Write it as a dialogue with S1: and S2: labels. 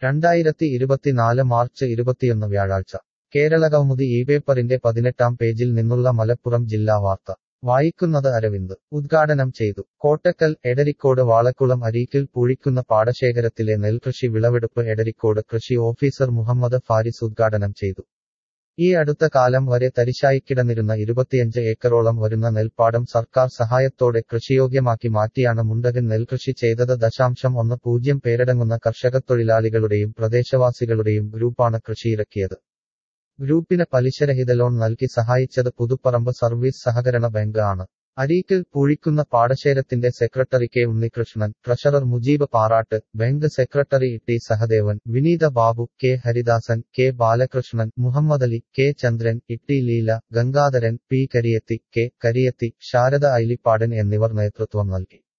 S1: രണ്ടായിരത്തി ഇരുപത്തിനാല് മാർച്ച് ഇരുപത്തിയൊന്ന് വ്യാഴാഴ്ച കേരളകൗമുദി ഈ പേപ്പറിന്റെ പതിനെട്ടാം പേജിൽ നിന്നുള്ള മലപ്പുറം ജില്ലാ വാർത്ത വായിക്കുന്നത് അരവിന്ദ് ഉദ്ഘാടനം ചെയ്തു കോട്ടക്കൽ എടരിക്കോട് വാളക്കുളം അരീക്കിൽ പൂഴിക്കുന്ന പാടശേഖരത്തിലെ നെൽകൃഷി വിളവെടുപ്പ് എടരിക്കോട് കൃഷി ഓഫീസർ മുഹമ്മദ് ഫാരിസ് ഉദ്ഘാടനം ചെയ്തു ഈ അടുത്ത കാലം വരെ തരിശായിക്കിടന്നിരുന്ന ഇരുപത്തിയഞ്ച് ഏക്കറോളം വരുന്ന നെൽപ്പാടം സർക്കാർ സഹായത്തോടെ കൃഷിയോഗ്യമാക്കി മാറ്റിയാണ് മുണ്ടകൻ നെൽകൃഷി ചെയ്തത് ദശാംശം ഒന്ന് പൂജ്യം പേരടങ്ങുന്ന കർഷകത്തൊഴിലാളികളുടെയും പ്രദേശവാസികളുടെയും ഗ്രൂപ്പാണ് കൃഷിയിറക്കിയത് ഗ്രൂപ്പിന് പലിശരഹിത ലോൺ നൽകി സഹായിച്ചത് പുതുപ്പറമ്പ് സർവീസ് സഹകരണ ബാങ്ക് ആണ് അരീക്കിൽ പൂഴിക്കുന്ന പാടശേരത്തിന്റെ secretary K Unnikrishnan treasurer Mujeeb Parattu bank secretary T Sahadevan Vineetha Babu K Haridasan K Balakrishnan Muhammad Ali K Chandran Itty Leela Gangadharan P Kariyathi K Kariyathi Sharada Ailippadan എന്നിവർ നേതൃത്വം നൽകി